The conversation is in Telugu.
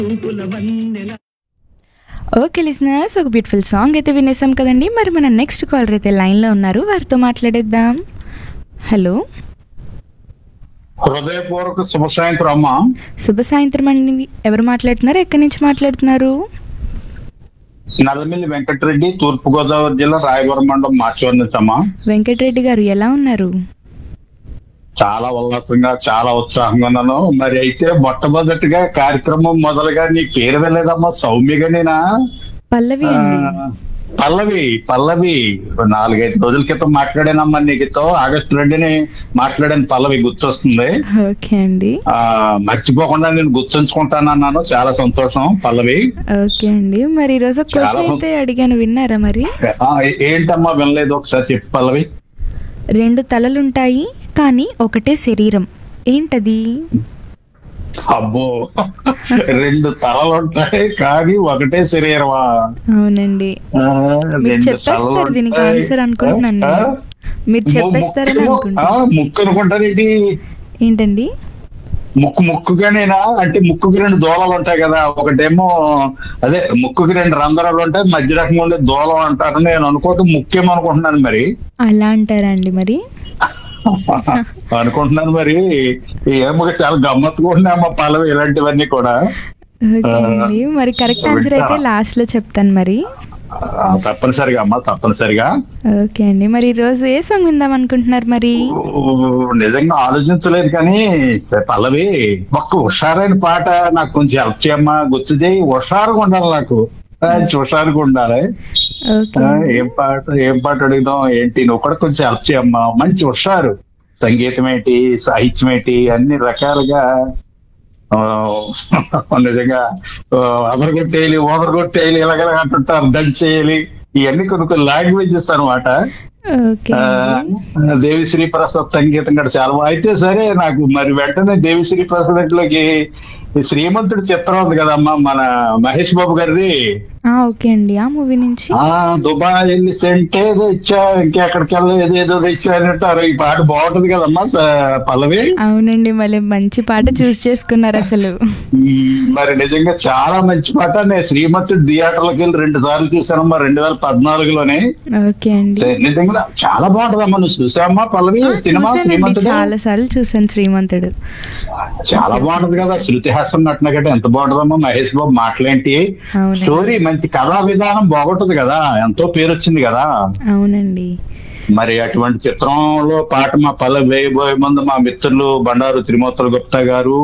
ఓకే లిసినర్స్ ఒక బ్యూటిఫుల్ సాంగ్ అయితే వినేసాం కదండి మరి మన నెక్స్ట్ కాలర్ అయితే లైన్లో ఉన్నారు వారితో మాట్లాడేద్దాం హలో హృదయపూర్వక శుభ సాయంత్రం అమ్మ శుభ సాయంత్రం అండి ఎవరు మాట్లాడుతున్నారు ఎక్కడి నుంచి మాట్లాడుతున్నారు నల్లమిల్లి వెంకటరెడ్డి తూర్పు గోదావరి జిల్లా రాయవరం మండలం మార్చివరం నుంచి అమ్మ వెంకటరెడ్డి గారు ఎలా ఉన్నారు చాలా ఉల్లాసంగా చాలా ఉత్సాహంగా ఉన్నాను మరి అయితే మొట్టమొదటిగా కార్యక్రమం మొదలుగా నీ పేరు వెళ్ళలేదమ్మా సౌమ్యగా నేనా పల్లవి అండి ఆ, పల్లవి పల్లవి నాలుగైదు రోజుల క్రితం మాట్లాడానమ్మా నీకుతో ఆగస్టు రెండుని మాట్లాడాను పల్లవి గుర్తొస్తుంది ఓకే అండి ఆ మర్చిపోకుండా నేను గుర్తుంచుకుంటానన్నాను చాలా సంతోషం పల్లవి ఓకే అండి మరి ఈరోజు క్వశ్చన్ చాలా అయితే అడిగాను విన్నారా మరి ఆ, ఏంటమ్మా వినలేదు ఒకసారి చెప్పు పల్లవి రెండు తలలుంటాయి కానీ ఒకటే శరీరం ఏంటది అబ్బో రెండు తలలు ఉంటాయి కానీ ఒకటే శరీరమా అవునండి ఆ, మీరు రెండు చెప్పేస్తారు తలలు దీనికి ఉంటాయి. ఆన్సర్ అనుకుంటున్నాను ఆ? నేను. మీరు ము- చెప్పేస్తారని ముక్కు- అనుకుంటున్నా ఆ, ముక్కు అనుకుంటారేంటి ఏంటండి ముక్కు ముక్కుగానేనా అంటే ముక్కుకి రెండు దూలాలు ఉంటాయి కదా ఒకటేమో అదే ముక్కుకి రెండు రంధ్రాలు ఉంటాయి మధ్య రకం ఉండే దూలం అంటారు నేను అనుకోవటం ముఖ్యం అనుకుంటున్నాను మరి అలా అంటారా అండి మరి అనుకుంటున్నాను మరి ఏమో చాలా గమ్మత్తుగా ఉన్నాయి అమ్మ పల్లవి ఇలాంటివన్నీ కూడా ఓకే అండి మరి కరెక్ట్ ఆన్సర్ అయితే లాస్ట్ లో చెప్తాను మరి ఆ, తప్పనిసరిగా అమ్మ తప్పనిసరిగా ఓకే అండి మరి ఈ రోజు ఏ సాంగ్ విందాం అనుకుంటున్నారు మరి ఓ, నిజంగా ఆలోచించలేదు కానీ సరే, పల్లవి ఒక్క హుషారైన పాట నాకు కొంచెం హెల్ప్ చేయమ్మా గుర్తు చేయి హుషారుగా ఉండాలి నాకు మంచి హుషారుగా ఉండాలి ఓకే ఆ, ఏం పాట ఏం పాట అడుగుదాం ఏంటి నువ్వు కూడా కొంచెం హెల్ప్ చేయమ్మా మంచి హుషారు సంగీతం ఏంటి సాహిత్యం ఏంటి అన్ని రకాలుగా ఆ, నిజంగా అదరగొట్టేయాలి ఓదరగొట్టేయాలి ఇలాగ అంటుంటారు దంచేయాలి ఇవన్నీ కొన్ని కొన్ని లాంగ్వేజెస్ అనమాట ఓకే ఆ, దేవిశ్రీ ప్రసాద్ సంగీతం కూడా చాలా బాగా- అయితే సరే నాకు మరి వెంటనే దేవిశ్రీ ప్రసాద్ లోకి ఈ శ్రీమంతుడి చిత్రం ఉంది కదమ్మా మన మహేష్ బాబు గారిది ఆ, ఓకే అండి ఆ మూవీ నుంచి ఆ దుబాయ్ వెళ్ళి సెంటే తెచ్చా ఇంకెక్కడికి వెళ్ళలేదు ఏదో తెచ్చా అంటారు ఈ పాట బాగుంటది కదమ్మా స- పల్లవి అవునండి మళ్ళీ మంచి పాట చూస్ చేసుకున్నారు అసలు ఉమ్, మరి నిజంగా చాలా మంచి పాట నేను శ్రీమంతుడి థియేటర్లోకి వెళ్ళి రెండు సార్లు చూసానమ్మా రెండు వేల పద్నాలుగులోనే ఓకే అండి నిజంగా చాలా బాగుంటదమ్మా నువ్వు చూసావమ్మా పల్లవి ఆ, సినిమా చూసానండి శ్రీమంతుడు చాలా సార్లు చూసాను శ్రీమంతుడు చాలా బాగుంటది కదా శృతి హాసన్ నటన గట్ట ఎంత బాగుంటదమ్మా మహేష్ బాబు మాటలేంటి అవునండి స్టోరీ మంచి కథా విధానం బాగుంటది కదా ఎంతో పేరు వచ్చింది కదా అవునండి మరి అటువంటి చిత్రంలో పాట మా పల్లె వేయబోయే ముందు మా మిత్రులు బండారు త్రిమూర్తుల గుప్తా గారు